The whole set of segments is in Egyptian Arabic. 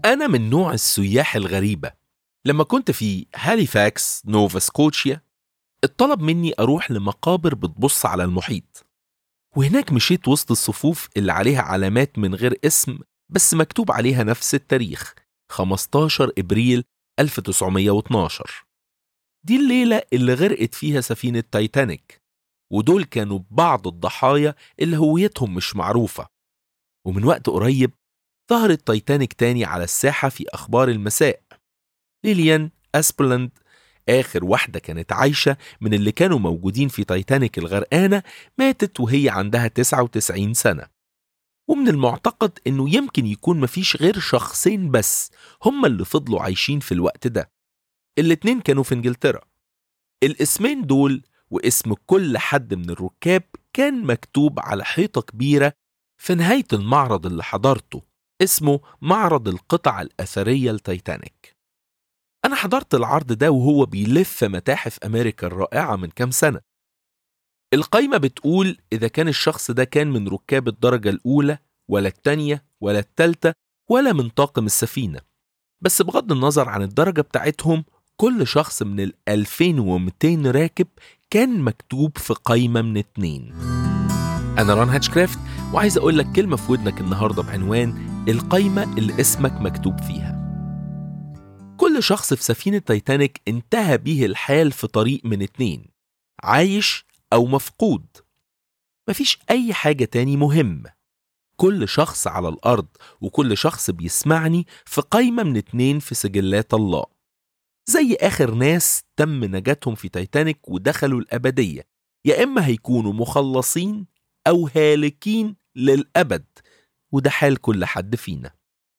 أنا من نوع السياح الغريبة لما كنت في هاليفاكس نوفا سكوتشيا اتطلب مني أروح لمقابر بتبص على المحيط وهناك مشيت وسط الصفوف اللي عليها علامات من غير اسم بس مكتوب عليها نفس التاريخ 15 إبريل 1912 دي الليلة اللي غرقت فيها سفينة تايتانيك ودول كانوا بعض الضحايا اللي هويتهم مش معروفة ومن وقت قريب ظهرت تايتانيك تاني على الساحة في أخبار المساء ليليان أسبلاند آخر واحدة كانت عايشة من اللي كانوا موجودين في تايتانيك الغرقانة ماتت وهي عندها 99 سنة ومن المعتقد انه يمكن يكون مفيش غير شخصين بس هما اللي فضلوا عايشين في الوقت ده الاتنين كانوا في انجلترا الاسمين دول واسم كل حد من الركاب كان مكتوب على حيطة كبيرة في نهاية المعرض اللي حضرته اسمه معرض القطع الأثرية التايتانيك أنا حضرت العرض ده وهو بيلف متاحف أمريكا الرائعة من كام سنة القايمة بتقول إذا كان الشخص ده كان من ركاب الدرجة الأولى ولا التانية ولا التالتة ولا من طاقم السفينة بس بغض النظر عن الدرجة بتاعتهم كل شخص من ال 2200 راكب كان مكتوب في قايمة من اتنين أنا ران هاتشكرافت وعايز أقول لك كلمة في ودنك النهاردة بعنوان القايمة اللي اسمك مكتوب فيها كل شخص في سفينة تايتانيك انتهى بيه الحال في طريق من اتنين عايش أو مفقود مفيش أي حاجة تاني مهمة كل شخص على الأرض وكل شخص بيسمعني في قايمة من اتنين في سجلات الله زي آخر ناس تم نجاتهم في تايتانيك ودخلوا الأبدية يا إما هيكونوا مخلصين أو هالكين للأبد وده حال كل حد فينا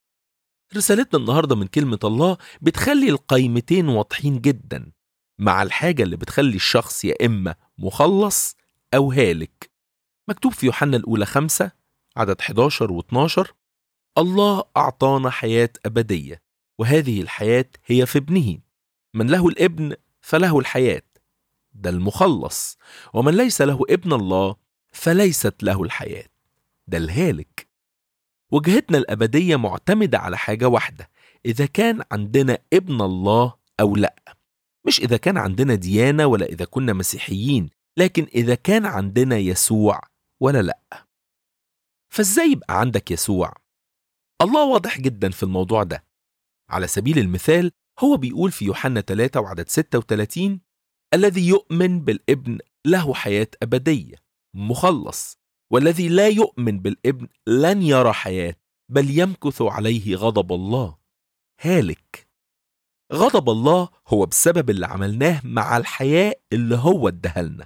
رسالتنا النهاردة من كلمة الله بتخلي القايمتين واضحين جدا مع الحاجة اللي بتخلي الشخص يا إما مخلص أو هالك مكتوب في يوحنا الأولى خمسة عدد 11 و 12 الله أعطانا حياة أبدية وهذه الحياة هي في ابنه من له الابن فله الحياة ده المخلص ومن ليس له ابن الله فليست له الحياة ده الهالك وجهتنا الأبدية معتمدة على حاجة واحدة إذا كان عندنا ابن الله أو لأ مش إذا كان عندنا ديانة ولا إذا كنا مسيحيين لكن إذا كان عندنا يسوع ولا لأ فإزاي يبقى عندك يسوع؟ الله واضح جدا في الموضوع ده على سبيل المثال هو بيقول في يوحنا 3 وعدد 36 الذي يؤمن بالابن له حياة أبدية مخلص والذي لا يؤمن بالابن لن يرى حياة بل يمكث عليه غضب الله هالك غضب الله هو بسبب اللي عملناه مع الحياة اللي هو اداها لنا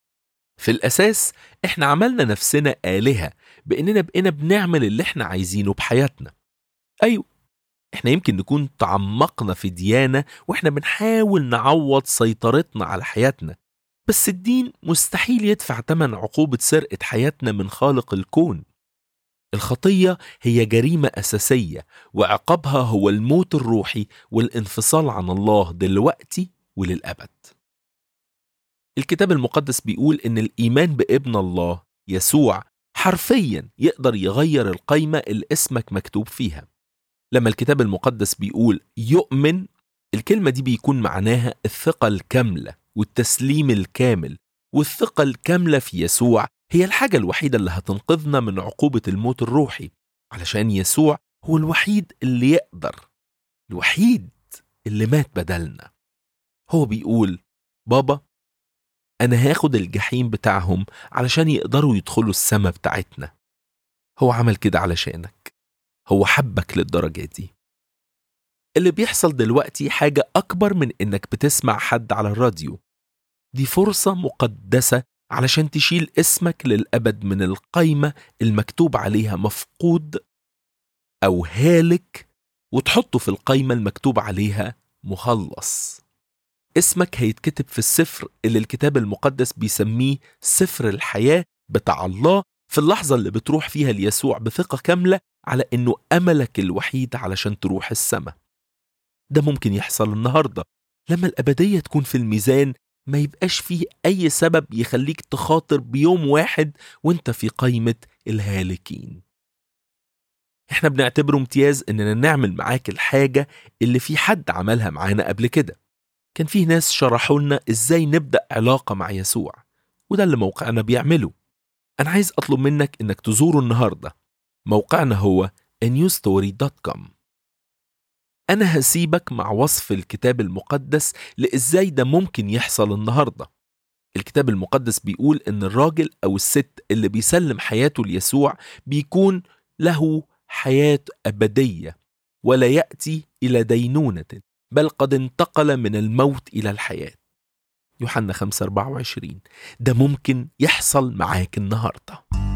في الأساس احنا عملنا نفسنا آلهة بإننا بقينا بنعمل اللي احنا عايزينه بحياتنا أيوة احنا يمكن نكون تعمقنا في ديانة واحنا بنحاول نعوض سيطرتنا على حياتنا بس الدين مستحيل يدفع تمن عقوبة سرقة حياتنا من خالق الكون الخطية هي جريمة أساسية وعقابها هو الموت الروحي والانفصال عن الله دلوقتي وللأبد الكتاب المقدس بيقول إن الإيمان بابن الله يسوع حرفيا يقدر يغير القايمة اللي اسمك مكتوب فيها لما الكتاب المقدس بيقول يؤمن الكلمة دي بيكون معناها الثقة الكاملة والتسليم الكامل والثقة الكاملة في يسوع هي الحاجة الوحيدة اللي هتنقذنا من عقوبة الموت الروحي علشان يسوع هو الوحيد اللي يقدر الوحيد اللي مات بدلنا هو بيقول بابا أنا هاخد الجحيم بتاعهم علشان يقدروا يدخلوا السما بتاعتنا هو عمل كده علشانك هو حبك للدرجة دي اللي بيحصل دلوقتي حاجة أكبر من إنك بتسمع حد على الراديو دي فرصة مقدسة علشان تشيل اسمك للأبد من القايمة المكتوب عليها مفقود أو هالك وتحطه في القايمة المكتوب عليها مخلص اسمك هيتكتب في السفر اللي الكتاب المقدس بيسميه سفر الحياة بتاع الله في اللحظة اللي بتروح فيها ليسوع بثقة كاملة على إنه أملك الوحيد علشان تروح السماء ده ممكن يحصل النهاردة لما الأبدية تكون في الميزان ما يبقاش فيه أي سبب يخليك تخاطر بيوم واحد وانت في قايمة الهالكين احنا بنعتبره امتياز اننا نعمل معاك الحاجة اللي في حد عملها معانا قبل كده كان فيه ناس شرحوا لنا ازاي نبدأ علاقة مع يسوع وده اللي موقعنا بيعمله أنا عايز أطلب منك إنك تزوره النهاردة موقعنا هو newstory.com أنا هسيبك مع وصف الكتاب المقدس لإزاي ده ممكن يحصل النهاردة الكتاب المقدس بيقول إن الراجل أو الست اللي بيسلم حياته ليسوع بيكون له حياة أبدية ولا يأتي إلى دينونة بل قد انتقل من الموت إلى الحياة يوحنا 5 24 ده ممكن يحصل معاك النهارده